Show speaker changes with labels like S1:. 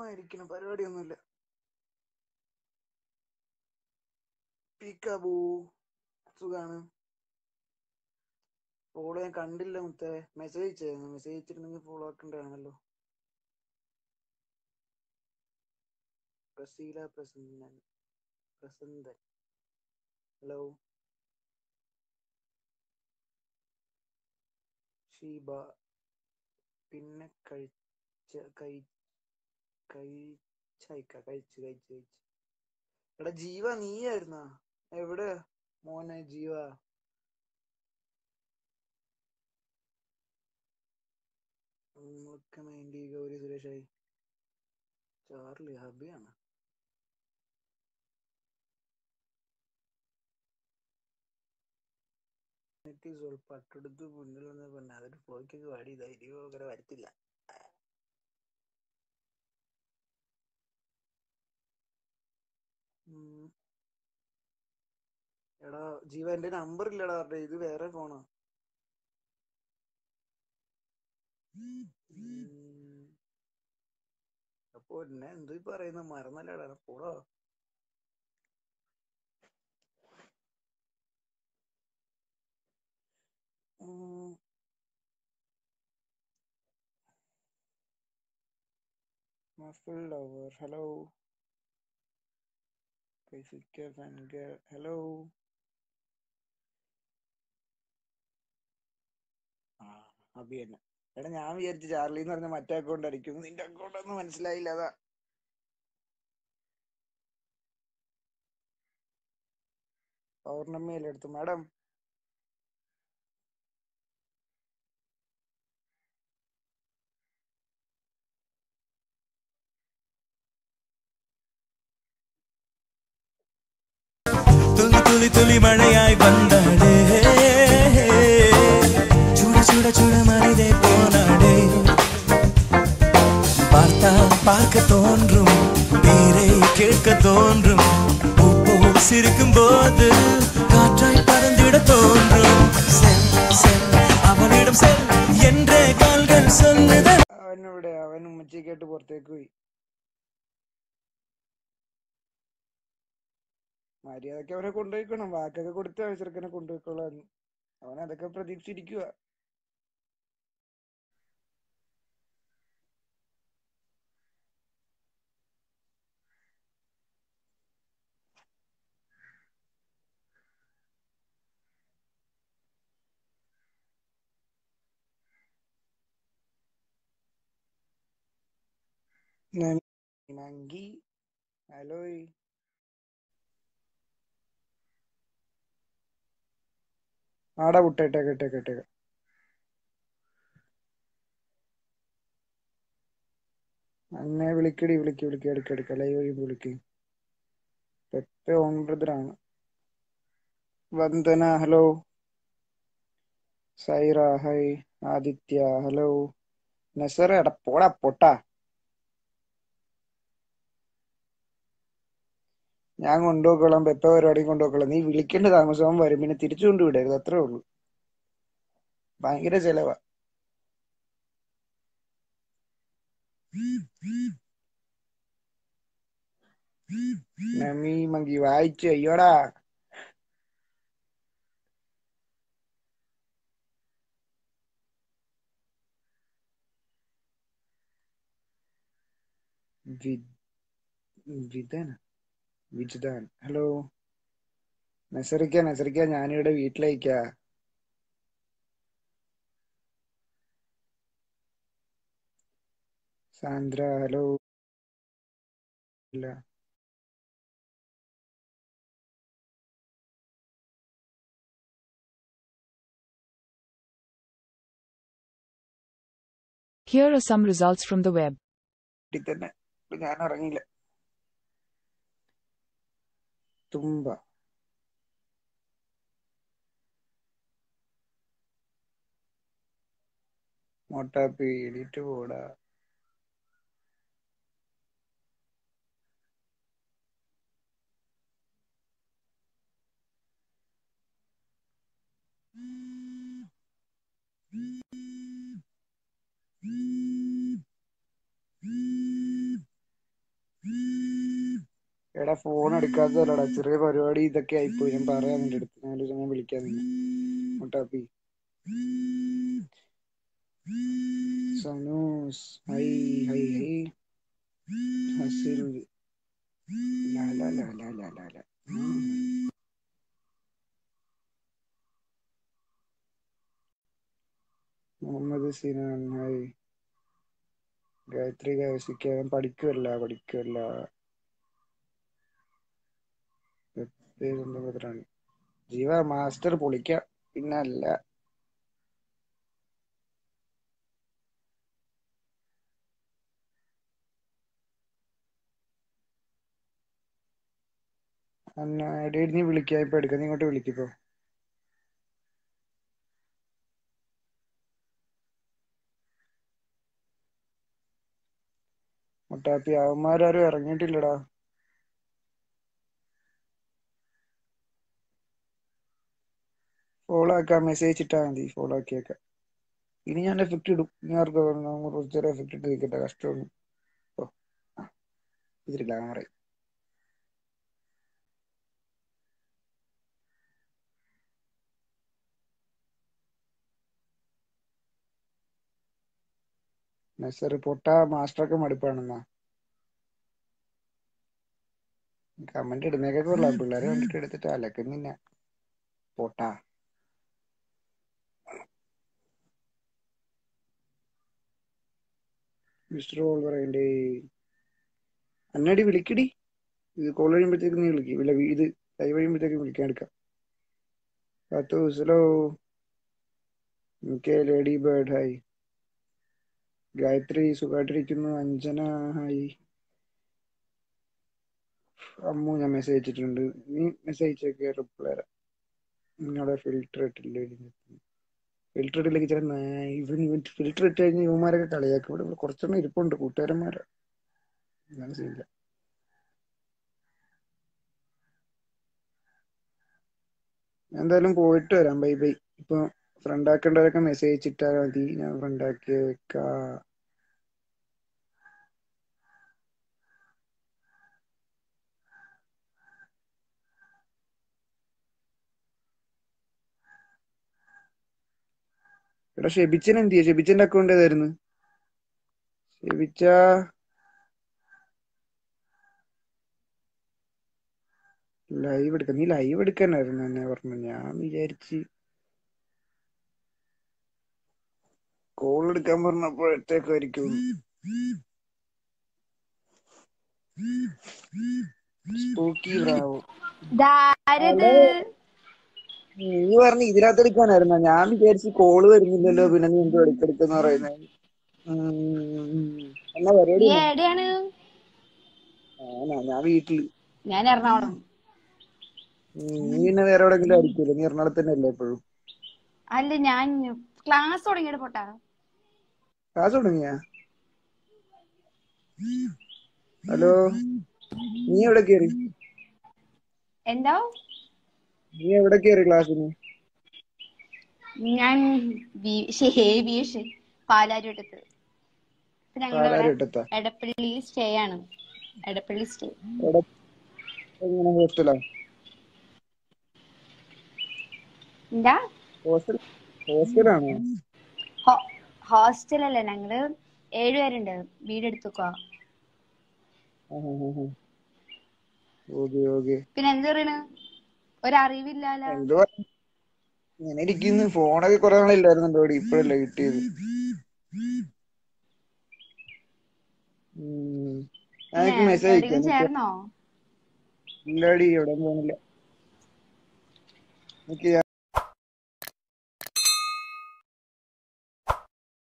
S1: ഇരിക്കണം പരിപാടിയൊന്നുമില്ല പീക്കാബൂ സുഖാണ് ഫോളോ ഞാൻ കണ്ടില്ല മുത്തേ മെസ്സേജ് അയച്ചായിരുന്നു മെസ്സേജ് അയച്ചിരുന്നെങ്കിൽ ഫോളോ ആക്കണ്ടാണല്ലോ പ്രസീല പ്രസന്നൻ പ്രസന്തൻ ഹലോ ഷീബ പിന്നെ കഴിച്ച കഴി കഴിച്ചയക്ക കഴിച്ച് കഴിച്ച് കഴിച്ച് എടാ ജീവ നീയായിരുന്നാ എവിടെ മോനെ ജീവ നമ്മളൊക്കെ മൈൻഡ് ചെയ്യുക ഗൗരി സുരേഷായി ചാർലി ഹബിയാണ് എനിക്ക് സ്വല്പം അട്ടെടുത്ത് മുന്നിൽ വന്ന് പറഞ്ഞ അതൊരു ഫ്ലോയ്ക്കൊക്കെ വാടി ധൈര്യം അങ്ങനെ വരത്തില്ല ഉം. എടാ ജീവ എന്റെ നമ്പർ ഇല്ലടാ അവരുടെ ഇത് വേറെ ഫോണാ ഉം. അപ്പൊ എന്നെ എന്തോ ഈ പറയുന്ന മറന്നല്ലേടാ പോടാ ഉം. Muffled lover, hello. Physical fan girl, hello. ആ അബി തന്നെ എടാ ഞാൻ വിചാരിച്ചു ചാർലി എന്ന് പറഞ്ഞ മറ്റേ അക്കൗണ്ട് അടിക്കും നിന്റെ അക്കൗണ്ട് ഒന്നും മനസ്സിലായില്ല അതാ പൗർണമിയല്ലേ എടുത്തു മാഡം
S2: തുളി തുളി തുളി മഴയായി വന്നാടേ ചൂട ചൂട ചൂട മനിതേ പോനാടേ பார்த்தா பார்க்க தோன்றும் பேரை கேட்க தோன்றும் உப்போ சிரிக்கும் போது காற்றாய் பறந்திட தோன்றும் செல் செல் அவனிடம் செல் என்றே கால்கள் சொல்லுத
S1: അവനിവിടെ അവൻ ഉമ്മച്ചിക്കായിട്ട് പുറത്തേക്ക് പോയി മര്യാദക്ക് അവനെ കൊണ്ടുപോയിക്കണം വാക്കൊക്കെ കൊടുത്ത് ആ ചെറുക്കനെ കൊണ്ടുപോയിക്കോളാം അവൻ അതൊക്കെ പ്രതീക്ഷിച്ചിരിക്കുക നങ്കി ഹലോ ആടാ വിട്ടേട്ടേക്ക് ഇട്ടേക്ക് ഇട്ടേക്ക് അന്നെ വിളിക്കടി വിളിക്ക് വിളിക്ക് എടുക്ക എടുക്ക ലൈവ് വഴി വിളിക്ക് പെപ്പെ ഓൺ ബ്രദറാണ് Vandana hello Saira hi Aditya hello Nazara എടാ പോടാ പൊട്ടാ ഞാൻ കൊണ്ടുപോയിക്കോളാം പെപ്പ പരിപാടി കൊണ്ടുപോയിക്കോളാം നീ വിളിക്കേണ്ട താമസം വരും പിന്നെ തിരിച്ചു കൊണ്ടുവിടരുത് അത്രേ ഉള്ളൂ ഭയങ്കര ചെലവാ നമി മങ്കി വായിച്ചു അയ്യോടാ വി- വിതൻ വിജിതാൻ ഹലോ നസറിക്ക നസറിക്ക ഞാനിവിടെ വീട്ടിലേക്കാ സാന്ദ്ര ഹലോ ഇല്ല
S3: Here are some results from the web.
S1: വീട്ടിൽ തന്നെ ഇപ്പൊ ഞാൻ ഇറങ്ങിയില്ല തുമ്പ മൊട്ടാപ്പി എഡിറ്റ് പോടാ എടാ ഫോൺ എടുക്കാത്തതല്ലടാ ചെറിയ പരിപാടി ഇതൊക്കെ ആയിപ്പോയി ഞാൻ പറയാം നിന്റെ അടുത്ത് ഞാൻ ഒരു സമയം വിളിക്കാം നിന്നെ മുട്ടാപ്പി Sanus hi hi hi Hasil ലാ ലാ ലാ ലാ ലാ ലാ ലാ ഉം. മുഹമ്മദ് സിനാൻ ഹൈ ഗായത്രി കൗശിക്കാൻ പഠിക്കുമല്ല പഠിക്കുമല്ല പേരെന്താണ് ജീവ മാസ്റ്റർ പൊളിക്കാം പിന്നല്ല അന്ന എടീ നീ വിളിക്കാം ഇപ്പൊ എടുക്കാം നീ ഇങ്ങോട്ട് വിളിക്കിപ്പോ മുട്ടാപ്പി അവന്മാരും ഇറങ്ങിയിട്ടില്ലടാ ഫോളോ ആക്കാം മെസ്സേജ് ഇട്ടാ മതി ഫോളോ ആക്കിയേക്കാം ഇനി ഞാൻ എഫക്ട് ഇടും ഇനി ആർക്കും കുറച്ചേരം എഫക്ട് ഇട്ട് നിൽക്കട്ടെ കഷ്ടമൊന്നും ഓ ആ, ഇതിരി ഗ്ലാമറ മെസ്സർ പൊട്ട മാസ്റ്ററൊക്കെ മടുപ്പാണെന്നാ കമന്റ് ഇടുന്നേക്കൊക്കെ കൊള്ളാം പിള്ളേരെ കണ്ടിട്ട് എടുത്തിട്ട് അലക്കുന്നില്ല പൊട്ട മിസ്റ്റർ ഓൾ പറയണ്ടേ അന്നടി വിളിക്കടി ഇത് കോൾ കഴിയുമ്പോഴത്തേക്ക് നീ വിളിക്കും ഇല്ല ഇത് ലൈവ് കഴിയുമ്പോഴത്തേക്ക് വിളിക്കാൻ എടുക്കാം പത്ത് ദിവസലോ കെ ലേഡി ബേർഡ് ഹായ് ഗായത്രി സുഖമായിട്ടിരിക്കുന്നു അഞ്ജന ഹായ് അമ്മു ഞാൻ മെസ്സേജ് അയച്ചിട്ടുണ്ട് നീ മെസ്സേജ് അയച്ചൊക്കെ റിപ്ലൈ തരാം നിങ്ങളുടെ ഫിൽറ്റർ ഇട്ടില്ലേ ഫിൽറ്റർ ഇട്ടില്ലെങ്കിൽ ചില നാ- ഇവൻ ഇവൻ ഫിൽറ്റർ ഇട്ട് കഴിഞ്ഞ് ഇവന്മാരൊക്കെ കളിയാക്കും ഇവിടെ ഇവിടെ കുറച്ചെണ്ണം ഇരിപ്പുണ്ട് കൂട്ടുകാരന്മാരാ അങ്ങനെ ചെയ്യില്ല ഞാൻ എന്തായാലും പോയിട്ട് വരാം ബൈ ബൈ ഇപ്പൊ ഫ്രണ്ട് ആക്കേണ്ടവരൊക്കെ മെസ്സേജ് അയച്ചിട്ടാ മതി ഞാൻ ഫ്രണ്ട് ആക്കിയേക്കാ എടാ ഷെബിച്ചൻ എന്ത് ചെയ്യാ ഷെബിച്ചന്റെ അക്കൗണ്ട് ഏതായിരുന്നു ഷെബിച്ച ലൈവ് എടുക്ക നീ ലൈവ് എടുക്കാനായിരുന്നു എന്നെ പറഞ്ഞു ഞാൻ വിചാരിച്ച് കോൾ എടുക്കാൻ പറഞ്ഞപ്പോഴത്തേക്കായിരിക്കും സ്പൂക്കി ബ്രാവോ
S4: ഇതാരത്
S1: നീ പറഞ്ഞു ഇതിനകത്ത് എടുക്കാനായിരുന്നു ഞാൻ വിചാരിച്ച് കോള് വരുന്നില്ലല്ലോ പിന്നെ നീ എന്തോ എടുക്കെടുക്കെന്ന് പറയുന്നത് എന്നാ പരിപാടി
S4: നീ
S1: എന്നാ?
S4: എവിടെയാണ്
S1: ആണോ ഞാൻ വീട്ടില്
S4: ഞാൻ എറണാകുളം
S1: ഉം, നീ പിന്നെ വേറെ എവിടെങ്കിലും ആയിരിക്കുമല്ലോ നീ എറണാകുളത്ത് തന്നെ അല്ലേ എപ്പോഴും
S4: അല്ല ഞാൻ ക്ലാസ് തുടങ്ങിയിട്ട് പോട്ടാ
S1: ക്ലാസ് തുടങ്ങിയാ ഹലോ നീ എവിടെ കയറി
S4: എന്താ
S1: നീ എവിടെ കയറി ക്ലാസ്സിന്
S4: ഞാൻ ബി- ശ്ശേ, ബീഷ് പാലാരിവട്ടത്ത് ഇപ്പൊ ഞങ്ങളുടെ ഇവിടെ
S1: പാലാരിവട്ടത്താ
S4: എടപ്പള്ളി സ്റ്റേ ആണ് എടപ്പള്ളി സ്റ്റേ
S1: എവിടെ എങ്ങനെ ഹോസ്റ്റലാ
S4: എന്താ
S1: ഹോസ്റ്റൽ ഹോസ്റ്റലാണോ
S4: ഹോസ്റ്റൽ അല്ല ഞങ്ങള് ഏഴുപേരുണ്ട് വീടെടുത്തുക്കോ
S1: ഓക്കെ ഓക്കെ
S4: പിന്നെ എന്ത് പറയണ് ഒരറിവില്ലാലോ
S1: എന്തുവാ ഇങ്ങനെ ഇരിക്കുന്നു ഫോണൊക്കെ കുറെ നാളില്ലായിരുന്നല്ലോ ഇവിടെ ഇപ്പഴല്ലേ കിട്ടിയത് ഉം. ഞാൻ
S4: പിന്നെ
S1: മെസ്സേജ്
S4: എവിടെയെങ്കിലും
S1: അയക്കാം
S4: ചേർന്നോ
S1: ഇല്ലാടി എവിടെ പോകുന്നില്ല എനിക്ക്